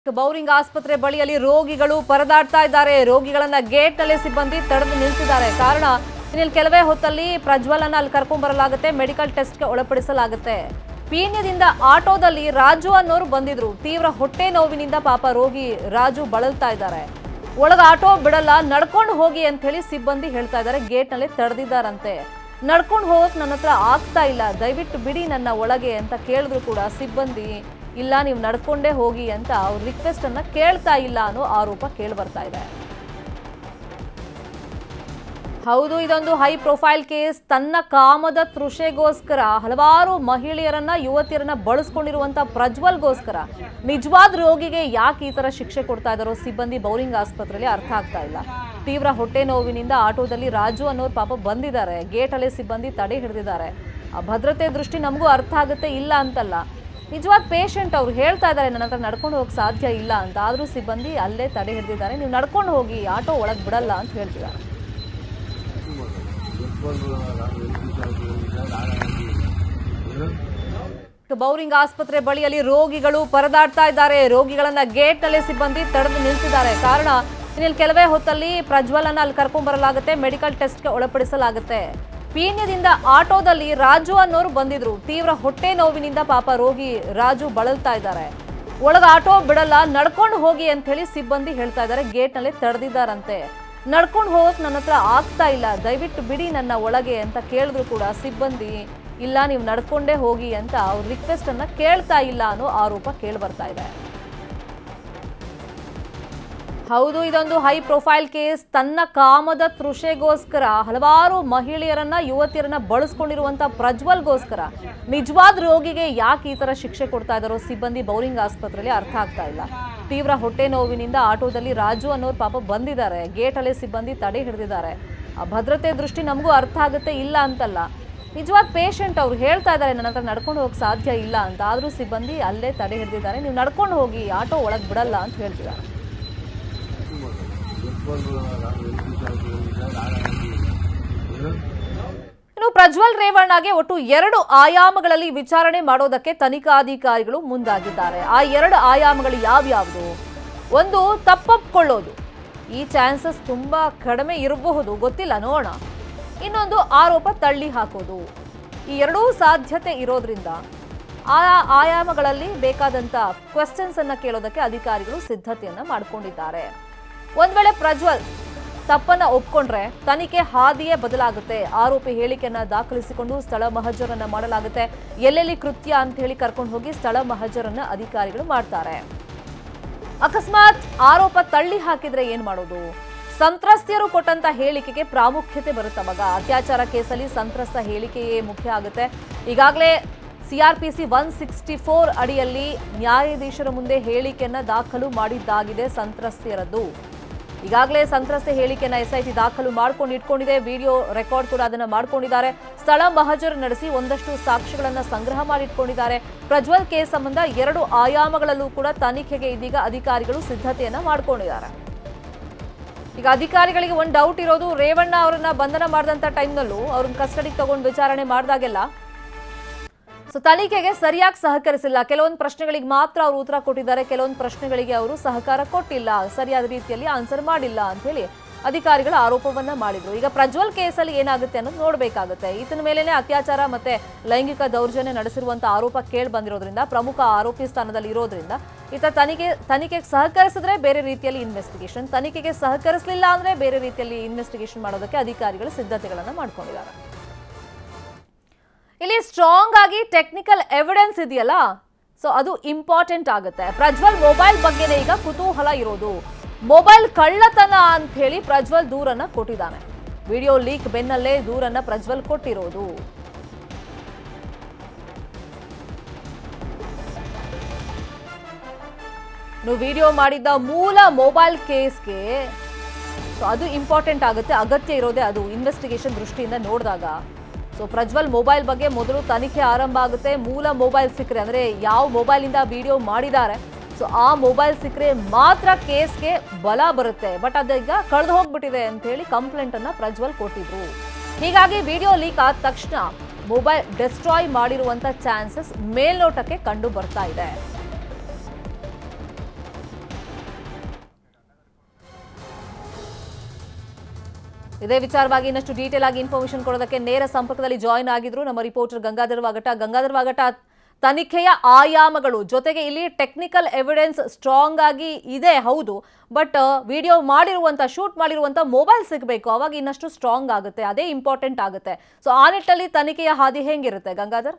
Bowring ಆಸ್ಪತ್ರೆ ಬಳಿಯಲ್ಲಿ ರೋಗಿಗಳು ಪರದಾಡ್ತಾ ಇದ್ದಾರೆ ರೋಗಿಗಳನ್ನ ಗೇಟ್ ನಲ್ಲಿ ಸಿಬ್ಬಂದಿ ತಡೆದು ನಿಲ್ಲಿಸಿದ್ದಾರೆ ಕಾರಣ ಇಲ್ಲಿ ಕೆಲವೇ ಹೊತ್ತಲ್ಲಿ ಪ್ರಜ್ವಲನ ಅಲ್ಲಿ ಕರ್ಕೊಂಡ್ ಬರಲಾಗುತ್ತೆ ಮೆಡಿಕಲ್ ಟೆಸ್ಟ್ಗೆ ಒಳಪಡಿಸಲಾಗುತ್ತೆ ಪೀಣ್ಯದಿಂದ ಆಟೋದಲ್ಲಿ ರಾಜು ಅನ್ನೋರು ಬಂದಿದ್ರು ತೀವ್ರ ಹೊಟ್ಟೆ ನೋವಿನಿಂದ ಪಾಪ ರೋಗಿ ರಾಜು ಬಳಲ್ತಾ ಇದ್ದಾರೆ ಒಳಗ ಆಟೋ ಬಿಡಲ್ಲ ನಡ್ಕೊಂಡು ಹೋಗಿ ಅಂತ ಹೇಳಿ ಸಿಬ್ಬಂದಿ ಹೇಳ್ತಾ ಇದ್ದಾರೆ ಗೇಟ್ ನಲ್ಲಿ ತಡೆದಿದ್ದಾರಂತೆ ನಡ್ಕೊಂಡು ಹೋಗಕ್ ನನ್ನ ಹತ್ರ ಆಗ್ತಾ ಇಲ್ಲ ದಯವಿಟ್ಟು ಬಿಡಿ ನನ್ನ ಒಳಗೆ ಅಂತ ಕೇಳಿದ್ರು ಕೂಡ ಸಿಬ್ಬಂದಿ ಇಲ್ಲ ನೀವು ನಡ್ಕೊಂಡೇ ಹೋಗಿ ಅಂತ ಅವ್ರ ರಿಕ್ವೆಸ್ಟ್ ಅನ್ನ ಕೇಳ್ತಾ ಇಲ್ಲ ಅನ್ನೋ ಆರೋಪ ಕೇಳಿ ಬರ್ತಾ ಇದೆ ಹೌದು ಇದೊಂದು ಹೈ ಪ್ರೊಫೈಲ್ ಕೇಸ್ ತನ್ನ ಕಾಮದ ತೃಷೆಗೋಸ್ಕರ ಹಲವಾರು ಮಹಿಳೆಯರನ್ನ ಯುವತಿಯರನ್ನ ಬಳಸ್ಕೊಂಡಿರುವಂತ ಪ್ರಜ್ವಲ್ಗೋಸ್ಕರ ನಿಜವಾದ ರೋಗಿಗೆ ಯಾಕೆ ಈ ತರ ಶಿಕ್ಷೆ ಕೊಡ್ತಾ ಇದಾರೋ ಸಿಬ್ಬಂದಿ ಬೌರಿಂಗ್ ಆಸ್ಪತ್ರೆಯಲ್ಲಿ ಅರ್ಥ ಆಗ್ತಾ ಇಲ್ಲ ತೀವ್ರ ಹೊಟ್ಟೆ ನೋವಿನಿಂದ ಆಟೋದಲ್ಲಿ ರಾಜು ಅನ್ನೋರು ಪಾಪ ಬಂದಿದ್ದಾರೆ ಗೇಟ್ ಅಲ್ಲೇ ಸಿಬ್ಬಂದಿ ತಡೆ ಹಿಡಿದಿದ್ದಾರೆ ಆ ಭದ್ರತೆ ದೃಷ್ಟಿ ನಮಗೂ ಅರ್ಥ ಆಗುತ್ತೆ ಇಲ್ಲ ಅಂತಲ್ಲ ನಿಜವಾದ ಪೇಷಂಟ್ ಅವ್ರು ಹೇಳ್ತಾ ಇದ್ದಾರೆ ನನ್ನ ಹತ್ರ ನಡ್ಕೊಂಡು ಹೋಗಕ್ಕೆ ಸಾಧ್ಯ ಇಲ್ಲ ಅಂತ ಆದರೂ ಸಿಬ್ಬಂದಿ ಅಲ್ಲೇ ತಡೆ ಹಿಡಿದಿದ್ದಾರೆ ನೀವು ನಡ್ಕೊಂಡು ಹೋಗಿ ಆಟೋ ಒಳಗೆ ಬಿಡಲ್ಲ ಅಂತ ಹೇಳ್ತಿದ್ದಾರೆ ಬೌರಿಂಗ್ ಆಸ್ಪತ್ರೆ ಬಳಿಯಲ್ಲಿ ರೋಗಿಗಳು ಪರದಾಡ್ತಾ ಇದ್ದಾರೆ ರೋಗಿಗಳನ್ನ ಗೇಟ್ ನಲ್ಲಿ ಸಿಬ್ಬಂದಿ ತಡೆದು ನಿಲ್ಲಿಸಿದ್ದಾರೆ ಕಾರಣ ಇಲ್ಲಿ ಕೆಲವೇ ಹೊತ್ತಲ್ಲಿ ಪ್ರಜ್ವಲನ ಅಲ್ಲಿ ಕರ್ಕೊಂಡ್ ಬರಲಾಗುತ್ತೆ ಮೆಡಿಕಲ್ ಟೆಸ್ಟ್ಗೆ ಒಳಪಡಿಸಲಾಗುತ್ತೆ ಪೀಣ್ಯದಿಂದ ಆಟೋದಲ್ಲಿ ರಾಜು ಅನ್ನೋರು ಬಂದಿದ್ರು ತೀವ್ರ ಹೊಟ್ಟೆ ನೋವಿನಿಂದ ಪಾಪ ರೋಗಿ ರಾಜು ಬಳಲ್ತಾ ಇದ್ದಾರೆ ಒಳಗ ಆಟೋ ಬಿಡಲ್ಲ ನಡ್ಕೊಂಡು ಹೋಗಿ ಅಂತ ಹೇಳಿ ಸಿಬ್ಬಂದಿ ಹೇಳ್ತಾ ಇದ್ದಾರೆ ಗೇಟ್ ನಲ್ಲಿ ತಡೆದಿದ್ದಾರಂತೆ ನಡ್ಕೊಂಡು ಹೋಗಕ್ ನನ್ನ ಹತ್ರ ಆಗ್ತಾ ಇಲ್ಲ ದಯವಿಟ್ಟು ಬಿಡಿ ನನ್ನ ಒಳಗೆ ಅಂತ ಕೇಳಿದ್ರು ಕೂಡ ಸಿಬ್ಬಂದಿ ಇಲ್ಲ ನೀವು ನಡ್ಕೊಂಡೇ ಹೋಗಿ ಅಂತ ಅವ್ರ ರಿಕ್ವೆಸ್ಟ್ ಅನ್ನ ಕೇಳ್ತಾ ಇಲ್ಲ ಅನ್ನೋ ಆರೋಪ ಕೇಳಿ ಬರ್ತಾ ಇದೆ ಹೌದು ಇದೊಂದು ಹೈ ಪ್ರೊಫೈಲ್ ಕೇಸ್ ತನ್ನ ಕಾಮದ ತೃಷೆಗೋಸ್ಕರ ಹಲವಾರು ಮಹಿಳೆಯರನ್ನ ಯುವತಿಯರನ್ನ ಬಳಸ್ಕೊಂಡಿರುವಂತ ಪ್ರಜ್ವಲ್ಗೋಸ್ಕರ ನಿಜವಾದ ರೋಗಿಗೆ ಯಾಕೆ ಈ ತರ ಶಿಕ್ಷೆ ಕೊಡ್ತಾ ಇದಾರೋ ಸಿಬ್ಬಂದಿ ಬೌರಿಂಗ್ ಆಸ್ಪತ್ರೆಯಲ್ಲಿ ಅರ್ಥ ಆಗ್ತಾ ಇಲ್ಲ ತೀವ್ರ ಹೊಟ್ಟೆ ನೋವಿನಿಂದ ಆಟೋದಲ್ಲಿ ರಾಜು ಅನ್ನೋರು ಪಾಪ ಬಂದಿದ್ದಾರೆ ಗೇಟ್ ಅಲ್ಲೇ ಸಿಬ್ಬಂದಿ ತಡೆ ಹಿಡಿದಿದ್ದಾರೆ ಆ ಭದ್ರತೆ ದೃಷ್ಟಿ ನಮಗೂ ಅರ್ಥ ಆಗುತ್ತೆ ಇಲ್ಲ ಅಂತಲ್ಲ ನಿಜವಾದ ಪೇಷಂಟ್ ಅವ್ರು ಹೇಳ್ತಾ ಇದ್ದಾರೆ ನನ್ನ ಹತ್ರ ನಡ್ಕೊಂಡು ಹೋಗಕ್ಕೆ ಸಾಧ್ಯ ಇಲ್ಲ ಅಂತ ಆದರೂ ಸಿಬ್ಬಂದಿ ಅಲ್ಲೇ ತಡೆ ಹಿಡಿದಿದ್ದಾರೆ ನೀವು ನಡ್ಕೊಂಡು ಹೋಗಿ ಆಟೋ ಒಳಗೆ ಬಿಡಲ್ಲ ಅಂತ ಹೇಳ್ತಿದ್ದಾರೆ ಇನ್ನು ಪ್ರಜ್ವಲ್ ರೇವಣ್ಣಗೆ ಒಟ್ಟು ಎರಡು ಆಯಾಮಗಳಲ್ಲಿ ವಿಚಾರಣೆ ಮಾಡೋದಕ್ಕೆ ತನಿಖಾಧಿಕಾರಿಗಳು ಮುಂದಾಗಿದ್ದಾರೆ ಆ ಎರಡು ಆಯಾಮಗಳು ಯಾವ್ಯಾವುದು ಒಂದು ತಪ್ಪೊಪ್ಕೊಳ್ಳೋದು ಈ ಚಾನ್ಸಸ್ ತುಂಬಾ ಕಡಿಮೆ ಇರಬಹುದು ಗೊತ್ತಿಲ್ಲ ನೋಡೋಣ ಇನ್ನೊಂದು ಆರೋಪ ತಳ್ಳಿ ಹಾಕೋದು ಈ ಎರಡೂ ಸಾಧ್ಯತೆ ಇರೋದ್ರಿಂದ ಆ ಆಯಾಮಗಳಲ್ಲಿ ಬೇಕಾದಂತ ಕ್ವೆಶ್ಚನ್ಸ್ ಅನ್ನ ಕೇಳೋದಕ್ಕೆ ಅಧಿಕಾರಿಗಳು ಸಿದ್ಧತೆಯನ್ನ ಮಾಡ್ಕೊಂಡಿದ್ದಾರೆ ಒಂದ್ ವೇಳೆ ಪ್ರಜ್ವಲ್ ತಪ್ಪನ್ನ ಒಪ್ಕೊಂಡ್ರೆ ತನಿಖೆ ಹಾದಿಯೇ ಬದಲಾಗುತ್ತೆ ಆರೋಪಿ ಹೇಳಿಕೆಯನ್ನ ದಾಖಲಿಸಿಕೊಂಡು ಸ್ಥಳ ಮಹಜರನ್ನ ಮಾಡಲಾಗುತ್ತೆ ಎಲ್ಲೆಲ್ಲಿ ಕೃತ್ಯ ಅಂತ ಹೇಳಿ ಕರ್ಕೊಂಡು ಹೋಗಿ ಸ್ಥಳ ಮಹಜರನ್ನ ಅಧಿಕಾರಿಗಳು ಮಾಡ್ತಾರೆ ಅಕಸ್ಮಾತ್ ಆರೋಪ ತಳ್ಳಿ ಹಾಕಿದ್ರೆ ಏನ್ ಮಾಡೋದು ಸಂತ್ರಸ್ತೆಯರು ಕೊಟ್ಟಂತ ಹೇಳಿಕೆಗೆ ಪ್ರಾಮುಖ್ಯತೆ ಬರುತ್ತವಾಗ ಅತ್ಯಾಚಾರ ಕೇಸಲ್ಲಿ ಸಂತ್ರಸ್ತ ಹೇಳಿಕೆಯೇ ಮುಖ್ಯ ಆಗುತ್ತೆ ಈಗಾಗಲೇ ಸಿಆರ್ಪಿಸಿ ಒನ್ ಸಿಕ್ಸ್ಟಿ ಫೋರ್ ಅಡಿಯಲ್ಲಿ ನ್ಯಾಯಾಧೀಶರ ಮುಂದೆ ಹೇಳಿಕೆಯನ್ನ ದಾಖಲು ಮಾಡಿದ್ದಾಗಿದೆ ಸಂತ್ರಸ್ತೆಯರದ್ದು ಈಗಾಗಲೇ ಸಂತ್ರಸ್ತೆ ಹೇಳಿಕೆಯನ್ನ ಎಸ್ಐಟಿ ದಾಖಲು ಮಾಡ್ಕೊಂಡು ಇಟ್ಕೊಂಡಿದೆ ವಿಡಿಯೋ ರೆಕಾರ್ಡ್ ಕೂಡ ಅದನ್ನ ಮಾಡ್ಕೊಂಡಿದ್ದಾರೆ ಸ್ಥಳ ಮಹಜರು ನಡೆಸಿ ಒಂದಷ್ಟು ಸಾಕ್ಷಿಗಳನ್ನ ಸಂಗ್ರಹ ಮಾಡಿಟ್ಕೊಂಡಿದ್ದಾರೆ ಪ್ರಜ್ವಲ್ ಕೇಸ್ ಸಂಬಂಧ ಎರಡು ಆಯಾಮಗಳಲ್ಲೂ ಕೂಡ ತನಿಖೆಗೆ ಇದೀಗ ಅಧಿಕಾರಿಗಳು ಸಿದ್ಧತೆಯನ್ನ ಮಾಡ್ಕೊಂಡಿದ್ದಾರೆ ಈಗ ಅಧಿಕಾರಿಗಳಿಗೆ ಒಂದು ಡೌಟ್ ಇರೋದು ರೇವಣ್ಣ ಅವರನ್ನ ಬಂಧನ ಮಾಡಿದಂತ ಟೈಮ್ನಲ್ಲೂ ಅವ್ರನ್ನ ಕಸ್ಟಡಿಗೆ ತಗೊಂಡು ವಿಚಾರಣೆ ಮಾಡಿದಾಗೆಲ್ಲ ಸೊ ತನಿಖೆಗೆ ಸರಿಯಾಗಿ ಸಹಕರಿಸಿಲ್ಲ ಕೆಲವೊಂದು ಪ್ರಶ್ನೆಗಳಿಗೆ ಮಾತ್ರ ಅವರು ಉತ್ತರ ಕೊಟ್ಟಿದ್ದಾರೆ ಕೆಲವೊಂದು ಪ್ರಶ್ನೆಗಳಿಗೆ ಅವರು ಸಹಕಾರ ಕೊಟ್ಟಿಲ್ಲ ಸರಿಯಾದ ರೀತಿಯಲ್ಲಿ ಆನ್ಸರ್ ಮಾಡಿಲ್ಲ ಅಂತ ಹೇಳಿ ಅಧಿಕಾರಿಗಳ ಆರೋಪವನ್ನ ಮಾಡಿದ್ರು ಈಗ ಪ್ರಜ್ವಲ್ ಕೇಸಲ್ಲಿ ಏನಾಗುತ್ತೆ ಅನ್ನೋದು ನೋಡಬೇಕಾಗುತ್ತೆ ಈತನ ಮೇಲೇನೆ ಅತ್ಯಾಚಾರ ಮತ್ತೆ ಲೈಂಗಿಕ ದೌರ್ಜನ್ಯ ನಡೆಸಿರುವಂತ ಆರೋಪ ಕೇಳಿ ಬಂದಿರೋದ್ರಿಂದ ಪ್ರಮುಖ ಆರೋಪಿ ಸ್ಥಾನದಲ್ಲಿ ಇರೋದ್ರಿಂದ ಈತ ತನಿಖೆ ತನಿಖೆಗೆ ಸಹಕರಿಸಿದ್ರೆ ಬೇರೆ ರೀತಿಯಲ್ಲಿ ಇನ್ವೆಸ್ಟಿಗೇಷನ್ ತನಿಖೆಗೆ ಸಹಕರಿಸಲಿಲ್ಲ ಅಂದ್ರೆ ಬೇರೆ ರೀತಿಯಲ್ಲಿ ಇನ್ವೆಸ್ಟಿಗೇಷನ್ ಮಾಡೋದಕ್ಕೆ ಅಧಿಕಾರಿಗಳು ಸಿದ್ಧತೆಗಳನ್ನ ಮಾಡ್ಕೊಂಡಿದ್ದಾರೆ ಇಲ್ಲಿ ಸ್ಟ್ರಾಂಗ್ ಆಗಿ ಟೆಕ್ನಿಕಲ್ ಎವಿಡೆನ್ಸ್ ಇದೆಯಲ್ಲ ಸೊ ಅದು ಇಂಪಾರ್ಟೆಂಟ್ ಆಗುತ್ತೆ ಪ್ರಜ್ವಲ್ ಮೊಬೈಲ್ ಬಗ್ಗೆನೇ ಈಗ ಕುತೂಹಲ ಇರೋದು ಮೊಬೈಲ್ ಕಳ್ಳತನ ಅಂತ ಹೇಳಿ ಪ್ರಜ್ವಲ್ ದೂರನ್ನ ಕೊಟ್ಟಿದ್ದಾನೆ ವಿಡಿಯೋ ಲೀಕ್ ಬೆನ್ನಲ್ಲೇ ದೂರನ್ನ ಪ್ರಜ್ವಲ್ ಕೊಟ್ಟಿರೋದು ನೀವು ವಿಡಿಯೋ ಮಾಡಿದ್ದ ಮೂಲ ಮೊಬೈಲ್ ಕೇಸ್ಗೆ ಸೊ ಅದು ಇಂಪಾರ್ಟೆಂಟ್ ಆಗುತ್ತೆ ಅಗತ್ಯ ಇರೋದೇ ಅದು ಇನ್ವೆಸ್ಟಿಗೇಷನ್ ದೃಷ್ಟಿಯಿಂದ ನೋಡಿದಾಗ ಸೊ ಪ್ರಜ್ವಲ್ ಮೊಬೈಲ್ ಬಗ್ಗೆ ಮೊದಲು ತನಿಖೆ ಆರಂಭ ಆಗುತ್ತೆ ಮೂಲ ಮೊಬೈಲ್ ಸಿಕ್ಕರೆ ಅಂದರೆ ಯಾವ ಮೊಬೈಲಿಂದ ವಿಡಿಯೋ ಮಾಡಿದ್ದಾರೆ ಸೊ ಆ ಮೊಬೈಲ್ ಸಿಕ್ಕರೆ ಮಾತ್ರ ಕೇಸ್ಗೆ ಬಲ ಬರುತ್ತೆ ಬಟ್ ಅದೀಗ ಕಳೆದು ಹೋಗ್ಬಿಟ್ಟಿದೆ ಅಂತ ಹೇಳಿ ಕಂಪ್ಲೇಂಟ್ ಅನ್ನ ಪ್ರಜ್ವಲ್ ಕೊಟ್ಟಿದ್ರು ಹೀಗಾಗಿ ವಿಡಿಯೋ ಲೀಕ್ ಆದ ತಕ್ಷಣ ಮೊಬೈಲ್ ಡೆಸ್ಟ್ರಾಯ್ ಮಾಡಿರುವಂತ ಚಾನ್ಸಸ್ ಮೇಲ್ನೋಟಕ್ಕೆ ಕಂಡು ಬರ್ತಾ ಇದೆ ಇದೇ ವಿಚಾರವಾಗಿ ಇನ್ನಷ್ಟು ಡೀಟೇಲ್ ಆಗಿ ಇನ್ಫಾರ್ಮೇಶನ್ ಕೊಡೋದಕ್ಕೆ ನೇರ ಸಂಪರ್ಕದಲ್ಲಿ ಜಾಯಿನ್ ಆಗಿದ್ರು ನಮ್ಮ ರಿಪೋರ್ಟರ್ ಗಂಗಾಧರ್ ವಾಗಟ ಗಂಗಾಧರ್ ವಾಗಟ ತನಿಖೆಯ ಆಯಾಮಗಳು ಜೊತೆಗೆ ಇಲ್ಲಿ ಟೆಕ್ನಿಕಲ್ ಎವಿಡೆನ್ಸ್ ಸ್ಟ್ರಾಂಗ್ ಆಗಿ ಇದೆ ಹೌದು ಬಟ್ ವಿಡಿಯೋ ಮಾಡಿರುವಂತ ಶೂಟ್ ಮಾಡಿರುವಂತ ಮೊಬೈಲ್ ಸಿಗಬೇಕು ಅವಾಗ ಇನ್ನಷ್ಟು ಸ್ಟ್ರಾಂಗ್ ಆಗುತ್ತೆ ಅದೇ ಇಂಪಾರ್ಟೆಂಟ್ ಆಗುತ್ತೆ ಸೊ ಆ ನಿಟ್ಟಲ್ಲಿ ತನಿಖೆಯ ಹಾದಿ ಹೆಂಗಿರುತ್ತೆ ಗಂಗಾಧರ್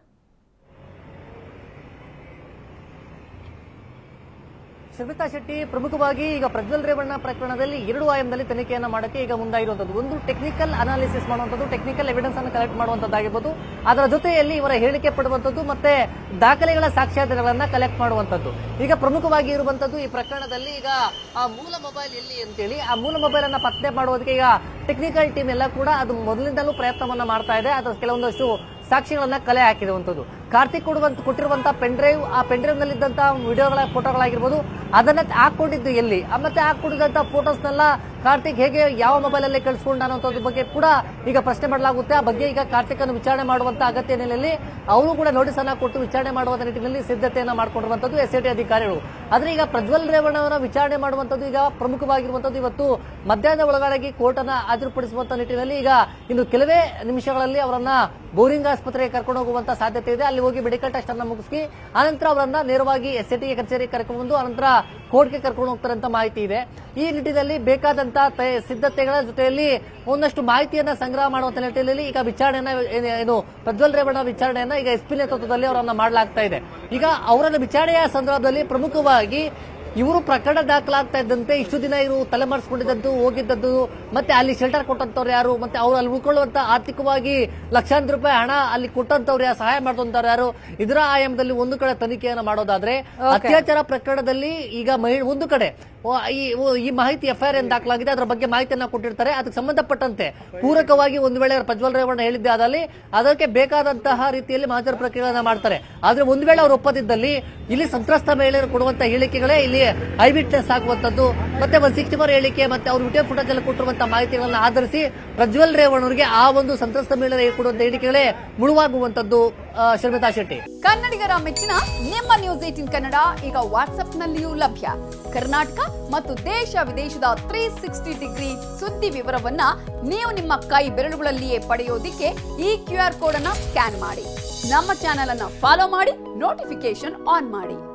ಶರ್ಮಿತಾ ಶೆಟ್ಟಿ ಪ್ರಮುಖವಾಗಿ ಈಗ ಪ್ರಜ್ವಲ್ ರೇವಣ್ಣ ಪ್ರಕರಣದಲ್ಲಿ ಎರಡು ಆಯಾಮದಲ್ಲಿ ತನಿಖೆಯನ್ನ ಮಾಡಕ್ಕೆ ಈಗ ಮುಂದಾಗಿರುವಂತದ್ದು ಒಂದು ಟೆಕ್ನಿಕಲ್ ಅನಾಲಿಸಿಸ್ ಮಾಡುವಂತದ್ದು ಟೆಕ್ನಿಕಲ್ ಎವಿಡೆನ್ಸ್ ಅನ್ನು ಕಲೆಕ್ಟ್ ಮಾಡುವಂತದ್ದಾಗಿರ್ಬೋದು ಅದರ ಜೊತೆಯಲ್ಲಿ ಇವರ ಹೇಳಿಕೆ ಪಡುವಂತದ್ದು ಮತ್ತೆ ದಾಖಲೆಗಳ ಸಾಕ್ಷ್ಯಾಧಾರಗಳನ್ನ ಕಲೆಕ್ಟ್ ಮಾಡುವಂತದ್ದು ಈಗ ಪ್ರಮುಖವಾಗಿ ಇರುವಂತದ್ದು ಈ ಪ್ರಕರಣದಲ್ಲಿ ಈಗ ಆ ಮೂಲ ಮೊಬೈಲ್ ಎಲ್ಲಿ ಅಂತೇಳಿ ಆ ಮೂಲ ಮೊಬೈಲ್ ಅನ್ನ ಪತ್ತೆ ಮಾಡುವುದಕ್ಕೆ ಈಗ ಟೆಕ್ನಿಕಲ್ ಟೀಮ್ ಎಲ್ಲ ಕೂಡ ಅದು ಮೊದಲಿಂದಲೂ ಪ್ರಯತ್ನವನ್ನ ಮಾಡ್ತಾ ಇದೆ ಅದರ ಕೆಲವೊಂದಷ್ಟು ಸಾಕ್ಷಿಗಳನ್ನ ಕಲೆ ಹಾಕಿರುವಂತದ್ದು ಕಾರ್ತಿಕ್ ಕೊಡುವಂತ ಕೊಟ್ಟಿರುವಂತ ಪೆನ್ ಡ್ರೈವ್ ಆ ಪೆನ್ ಡ್ರೈವ್ ನಲ್ಲಿದ್ದಂತ ವಿಡಿಯೋಗಳ ಫೋಟೋಗಳಾಗಿರ್ಬೋದು ಅದನ್ನ ಹಾಕೊಂಡಿದ್ದು ಎಲ್ಲಿ ಆ ಮತ್ತೆ ಹಾಕೊಂಡಿದ್ದಂತ ಫೋಟೋಸ್ನೆಲ್ಲ ಕಾರ್ತಿಕ್ ಹೇಗೆ ಯಾವ ಮೊಬೈಲ್ ಅಲ್ಲಿ ಕಳಿಸ್ಕೊಂಡ ಅನ್ನೋದ್ರ ಬಗ್ಗೆ ಕೂಡ ಈಗ ಪ್ರಶ್ನೆ ಮಾಡಲಾಗುತ್ತೆ ಆ ಬಗ್ಗೆ ಈಗ ಕಾರ್ತಿಕ್ ಅನ್ನು ವಿಚಾರಣೆ ಮಾಡುವಂತ ಅಗತ್ಯ ಹಿನ್ನೆಲೆಯಲ್ಲಿ ಅವರು ಕೂಡ ನೋಟಿಸ್ ಅನ್ನ ಕೊಟ್ಟು ವಿಚಾರಣೆ ಮಾಡುವಂತ ನಿಟ್ಟಿನಲ್ಲಿ ಸಿದ್ಧತೆಯನ್ನ ಮಾಡ್ಕೊಂಡಿರುವಂತದ್ದು ಎಸ್ ಟಿ ಅಧಿಕಾರಿಗಳು ಆದ್ರೆ ಈಗ ಪ್ರಜ್ವಲ್ ರೇವಣ್ಣ ಅವರ ವಿಚಾರಣೆ ಮಾಡುವಂತದ್ದು ಈಗ ಪ್ರಮುಖವಾಗಿರುವಂತದ್ದು ಇವತ್ತು ಮಧ್ಯಾಹ್ನದ ಒಳಗಾಗಿ ಕೋರ್ಟ್ ಅನ್ನ ಹಾಜರುಪಡಿಸುವಂತ ನಿಟ್ಟಿನಲ್ಲಿ ಈಗ ಇನ್ನು ಕೆಲವೇ ನಿಮಿಷಗಳಲ್ಲಿ ಅವರನ್ನ ಬೋರಿಂಗ್ ಆಸ್ಪತ್ರೆಗೆ ಕರ್ಕೊಂಡು ಹೋಗುವಂತ ಸಾಧ್ಯತೆ ಇದೆ ಅಲ್ಲಿ ಹೋಗಿ ಮೆಡಿಕಲ್ ಟೆಸ್ಟ್ ಅನ್ನ ಮುಗಿಸಿ ಆನಂತರ ಅವರನ್ನ ನೇರವಾಗಿ ಎಸ್ ಟಿ ಕಚೇರಿಗೆ ಕರ್ಕೊಂಡು ಬಂದು ಆನಂತರ ಕೋರ್ಟ್ಗೆ ಕರ್ಕೊಂಡು ಹೋಗ್ತಾರೆ ಅಂತ ಮಾಹಿತಿ ಇದೆ ಈ ನಿಟ್ಟಿನಲ್ಲಿ ಬೇಕಾದಂತ ತಯ- ಸಿದ್ಧತೆಗಳ ಜೊತೆಯಲ್ಲಿ ಒಂದಷ್ಟು ಮಾಹಿತಿಯನ್ನ ಸಂಗ್ರಹ ಮಾಡುವಂತ ನಿಟ್ಟಿನಲ್ಲಿ ಈಗ ವಿಚಾರಣೆಯನ್ನ ಏನು- ಏನು ಪ್ರಜ್ವಲ್ ರೇವಣ್ಣ ವಿಚಾರಣೆಯನ್ನ ಈಗ ಎಸ್ ಪಿ ನೇತೃತ್ವದಲ್ಲಿ ಅವರನ್ನ ಮಾಡಲಾಗ್ತಾ ಇದೆ ಈಗ ಅವರನ್ನ ವಿಚಾರಣೆಯ ಸಂದರ್ಭದಲ್ಲಿ ಪ್ರಮುಖವಾಗಿ ಇವರು ಪ್ರಕರಣ ದಾಖಲಾಗ್ತಾ ಇದ್ದಂತೆ ಇಷ್ಟು ದಿನ ಇವರು ತಲೆಮರೆಸ್ಕೊಂಡಿದ್ದದ್ದು ಹೋಗಿದ್ದದ್ದು ಮತ್ತೆ ಅಲ್ಲಿ ಶೆಲ್ಟರ್ ಕೊಟ್ಟಂತವ್ರು ಯಾರು ಮತ್ತೆ ಅವ್ರು ಅಲ್ಲಿ ಉಳ್ಕೊಳ್ಳುವಂತ ಆರ್ಥಿಕವಾಗಿ ಲಕ್ಷಾಂತರ ರೂಪಾಯಿ ಹಣ ಅಲ್ಲಿ ಕೊಟ್ಟಂತವ್ರು ಯಾರು ಸಹಾಯ ಮಾಡಿದಂತವ್ರು ಯಾರು ಇದರ ಆಯಾಮದಲ್ಲಿ ಒಂದು ಕಡೆ ತನಿಖೆಯನ್ನು ಮಾಡೋದಾದ್ರೆ ಅತ್ಯಾಚಾರ ಪ್ರಕರಣದಲ್ಲಿ ಈಗ ಮಹಿ- ಒಂದು ಕಡೆ ಓ, ಈ ಓ, ಈ ಮಾಹಿತಿ ಎಫ್ಐಆರ್ ಏನ್ ದಾಖಲಾಗಿದೆ ಅದರ ಬಗ್ಗೆ ಮಾಹಿತಿಯನ್ನ ಕೊಟ್ಟಿರ್ತಾರೆ ಅದಕ್ಕೆ ಸಂಬಂಧಪಟ್ಟಂತೆ ಪೂರಕವಾಗಿ ಒಂದು ವೇಳೆ ಪ್ರಜ್ವಲ್ ರೇವಣ್ಣ ಹೇಳಿದ್ದೆ ಆದಲ್ಲಿ ಅದಕ್ಕೆ ಬೇಕಾದಂತಹ ರೀತಿಯಲ್ಲಿ ಮಾಜರ್ ಪ್ರಕ್ರಿಯೆಗಳನ್ನ ಮಾಡ್ತಾರೆ ಆದ್ರೆ ಒಂದು ವೇಳೆ ಅವರು ಒಪ್ಪದಿದ್ದಲ್ಲಿ ಇಲ್ಲಿ ಸಂತ್ರಸ್ತ ಮಹಿಳೆಯರು ಕೊಡುವಂತ ಹೇಳಿಕೆಗಳೇ ಇಲ್ಲಿ ಐ ವಿಟ್ನೆಸ್ ಆಗುವಂತದ್ದು ಮತ್ತೆ ಒಂದು ಸಿಕ್ಸ್ಟಿ ಫೋರ್ ಹೇಳಿಕೆ ಮತ್ತೆ ಅವ್ರ ವಿಡಿಯೋ ಫುಟೇಜ್ ಅಲ್ಲಿ ಕೊಟ್ಟಿರುವಂತಹ ಮಾಹಿತಿಗಳನ್ನ ಆಧರಿಸಿ ಪ್ರಜ್ವಲ್ ರೇವಣ್ಣವರಿಗೆ ಆ ಒಂದು ಸಂತ್ರಸ್ತ ಮಹಿಳೆಯರಿಗೆ ಕೊಡುವಂತ ಹೇಳಿಕೆಗಳೇ ಮುಳುವಾಗುವಂತದ್ದು ಆ, ಶರ್ಮಿತಾ ಶೆಟ್ಟಿ ಕನ್ನಡಿಗರ ಮೆಚ್ಚಿನ ನಿಮ್ಮ ನ್ಯೂಸ್ ಏಟಿನ್ ಕನ್ನಡ ಈಗ ವಾಟ್ಸ್ಆಪ್ನಲ್ಲಿಯೂ ಲಭ್ಯ ಕರ್ನಾಟಕ ಮತ್ತು ದೇಶ ವಿದೇಶದ ತ್ರೀ ಸಿಕ್ಸ್ಟಿ ಡಿಗ್ರಿ ಸುದ್ದಿ ವಿವರವನ್ನ ನೀವು ನಿಮ್ಮ ಕೈ ಬೆರಳುಗಳಲ್ಲಿಯೇ ಪಡೆಯೋದಿಕ್ಕೆ ಈ ಕ್ಯೂ ಆರ್ ಕೋಡ್ ಅನ್ನ ಸ್ಕ್ಯಾನ್ ಮಾಡಿ ನಮ್ಮ ಚಾನೆಲ್ ಅನ್ನ ಫಾಲೋ ಮಾಡಿ ನೋಟಿಫಿಕೇಶನ್ ಆನ್ ಮಾಡಿ